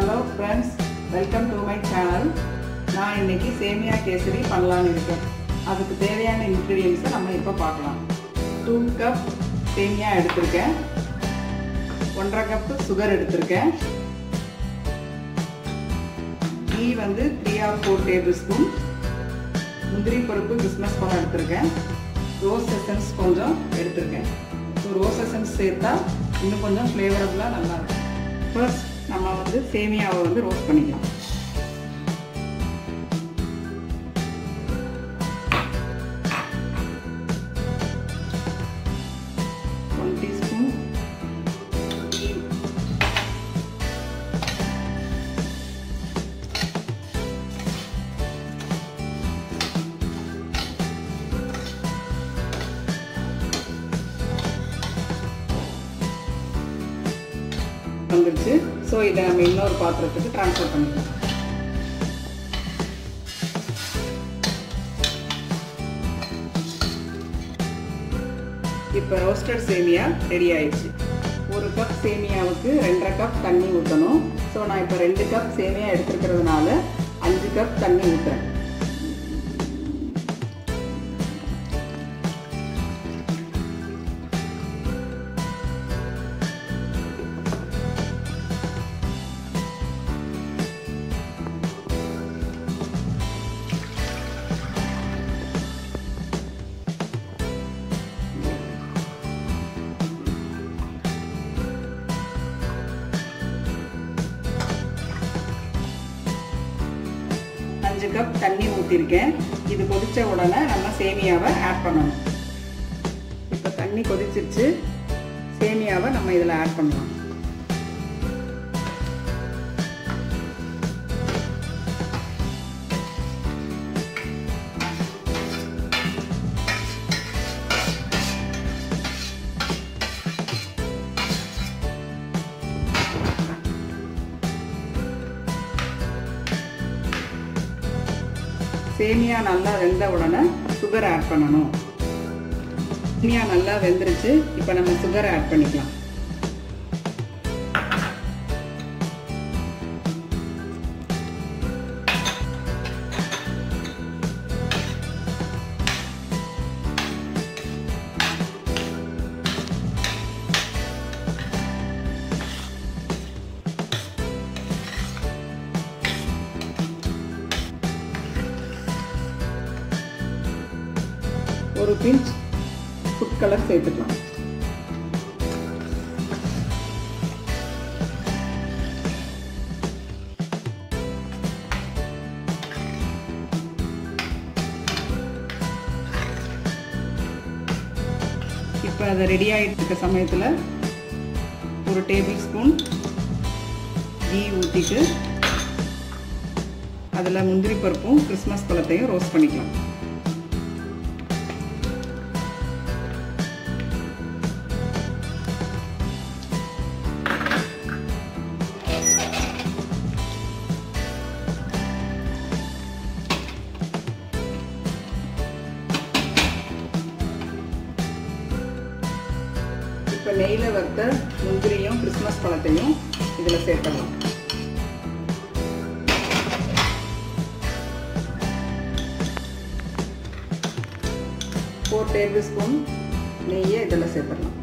hello friends welcome to my channel நான் இன்னைக்கு சேமியா கேசரி பண்ணலான்னு இருக்கேன் அதுக்கு தேவையான இன்க்ரீடியன்ஸை நம்ம இப்போ பார்க்கலாம் டூ கப் சேமியா எடுத்திருக்கேன் ஒன்றரை கப்பு சுகர் எடுத்திருக்கேன் கீ வந்து three or four table spoon முந்திரி பருப்பு கிறிஸ்மஸ் பழம் எடுத்திருக்கேன் ரோஸ் எசன்ஸ் கொஞ்சம் எடுத்திருக்கேன் ஸோ ரோஸ் எசன்ஸ் சேர்த்தா இன்னும் கொஞ்சம் ஃப்ளேவரபுளாக நல்லாயிருக்கும் ஃபர்ஸ்ட் நம்ம வந்து சேமியாவை வந்து ரோஸ்ட் பண்ணிக்கலாம் ஒன் டீஸ்பூன் வந்துருச்சு ஸோ இதை நம்ம இன்னொரு பாத்திரத்துக்கு ட்ரான்ஸ்ஃபர் பண்ணிக்கலாம் இப்போ ரோஸ்டட் சேமியா ரெடி ஆயிடுச்சு ஒரு கப் சேமியாவுக்கு ரெண்டரை கப் தண்ணி ஊற்றணும் ஸோ நான் இப்போ ரெண்டு கப் சேமியா எடுத்துருக்கிறதுனால அஞ்சு கப் தண்ணி ஊற்றுறேன் அஞ்சு கப் தண்ணி ஊற்றிருக்கேன் இது கொதித்த உடனே நம்ம சேமியாவை ஆட் பண்ணணும் இப்போ தண்ணி கொதிச்சிருச்சு சேமியாவை நம்ம இதில் ஆட் பண்ணலாம் சேமியா நல்லா வெந்த உடனே சுகர் ஆட் பண்ணணும் சேமியா நல்லா வெந்துருச்சு இப்போ நம்ம சுகர் ஆட் பண்ணிக்கலாம் ஒரு பிஞ்ச் ஃபுட் கலர் சேர்த்துக்கலாம் இப்போ அதை ரெடி ஆகிட்டு இருக்க சமயத்தில் ஒரு டேபிள் ஸ்பூன் கீ ஊற்றிட்டு அதில் முந்திரி பருப்பும் கிறிஸ்மஸ் பழத்தையும் ரோஸ்ட் பண்ணிக்கலாம் இப்போ நெய்யில் வறுத்த முந்திரியும் கிறிஸ்மஸ் பழத்தையும் இதில் சேர்க்கலாம் ஃபோர் டேபிள் ஸ்பூன் நெய்யை இதில் சேர்த்துடலாம்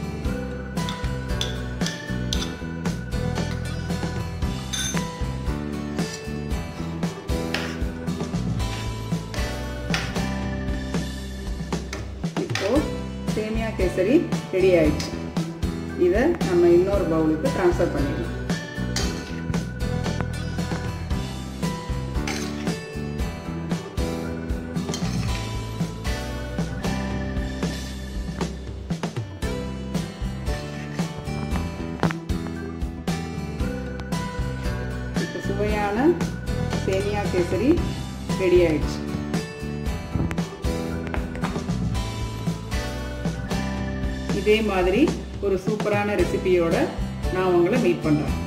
இப்போ சேமியா கேசரி ரெடி ஆயிடுச்சு இதை நம்ம இன்னொரு பவுலுக்கு ட்ரான்ஸ்ஃபர் பண்ணிடலாம் இப்போ சுவையான சேமியா கேசரி ரெடி ஆயிடுச்சு இதே மாதிரி ஒரு சூப்பரான ரெசிபியோட நான் உங்களை மீட் பண்ணுறேன்